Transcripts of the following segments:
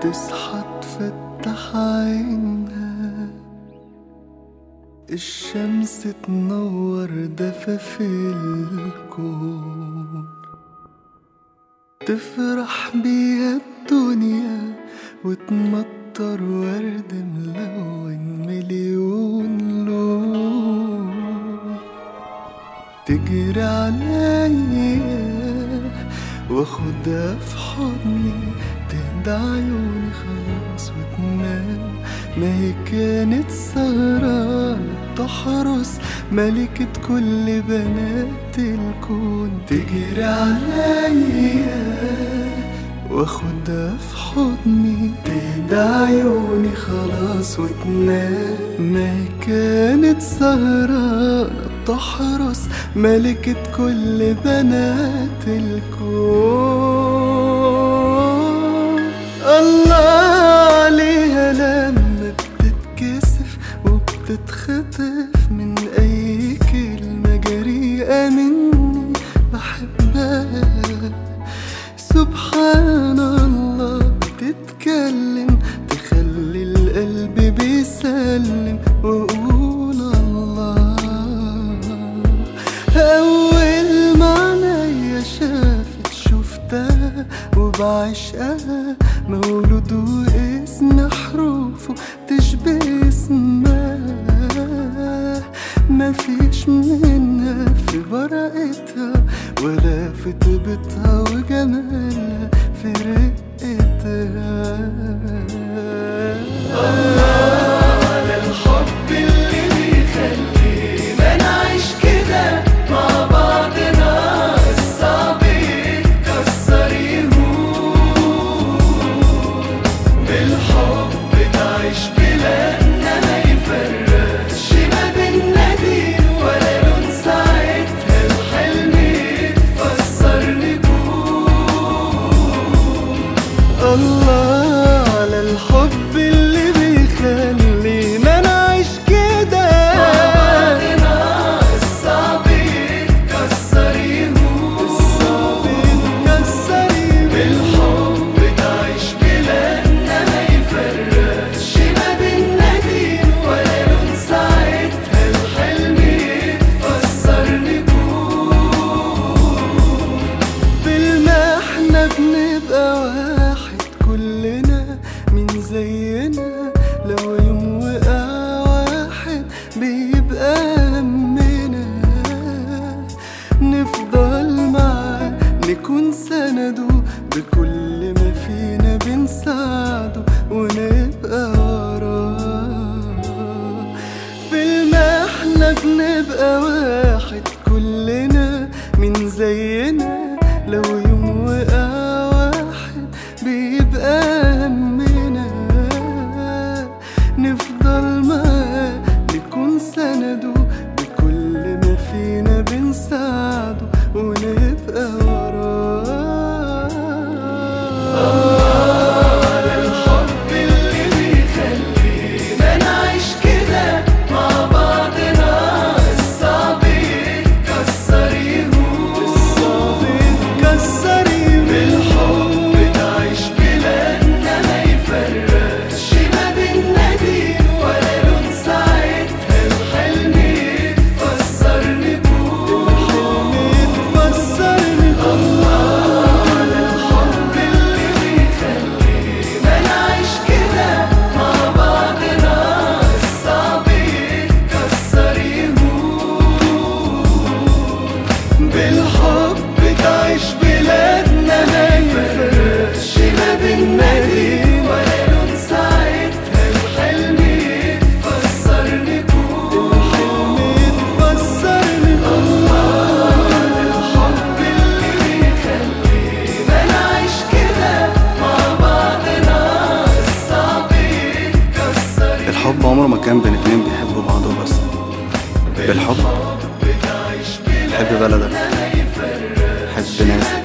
تصحى تفتح عينها الشمس تنور دفف الكون تفرح بيها الدنيا وتمطر ورد ملون مليون لون تجري عليا واخدها في حضني تهدى عيوني خلاص وتنام ما هي كانت سهرانة تحرس ملكة كل بنات الكون تجري عليا واخدها في حضني تهدى عيوني خلاص وتنام ما هي كانت سهرانة تحرس ملكة كل بنات الكون الله عليها لما بتتكسف وبتتخطف من أي كلمة جريئة مني بحبها سبحان الله بتتكلم تخلي القلب بيسلم وأقول الله أول ما عينيا شافت شفتها وبعشقها مولود واسم حروفه تشبه اسمها مفيش منها في براءتها ولا في طيبتها وجمالها في رقتها الله على الحب اللي بيخلينا نعيش كده مع بعضنا الصعب يتكسر يهون بالحب تعيش بلادنا ما يفرقش ما بينا دين ولا لون ساعتها الحلم يتفسر نجوم الله على الحب اللي بيخلينا نعيش كده الصعب يتكسر يهون الصعب يتكسر بالحب تعيش بلادنا ما يفرقش ما بينا دين ولا لون ساعتها الحلم يتفسر نجوم فيلم احنا بنبقى واحد كلنا من زينا لو يوم وقع واحد بيبقى همنا نفضل معاه نكون سنده بكل ما فينا بنساعده ونبقى وراه فيلم احنا بنبقى واحد كلنا من زينا لو يوم وقع واحد بيبقى همنا نفضل معاه نكون سنده بكل ما فينا بنساعده ونبقى وراه على الحب اللي بيخلينا نعيش كده مع بعضنا الصعب يتكسر يهون الصعب يتكسر يهون بالحب تعيش بلادنا ما يفرقش ما بينا دين ولا لون ساعتها الحلم يتفسر نجوم الحلم يتفسر نجوم الله على الحب اللي بيخلينا نعيش كده مع بعضنا الصعب يتكسر يهون بالحب تعيش بلادنا ما يفرقش ما بينا دين ولا لون ساعتها الحلم يتفسر نجوم الحلم يتفسر نجوم الله على الحب اللي بيخلينا نعيش كده مع بعضنا الصعب يتكسر الحب عمره ما كان بين اتنين بيحبوا بعض وبس بالحب حب بلدك حب ناسك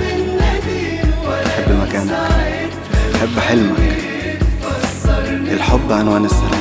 حب مكانك حب حلمك الحب عنوان السلام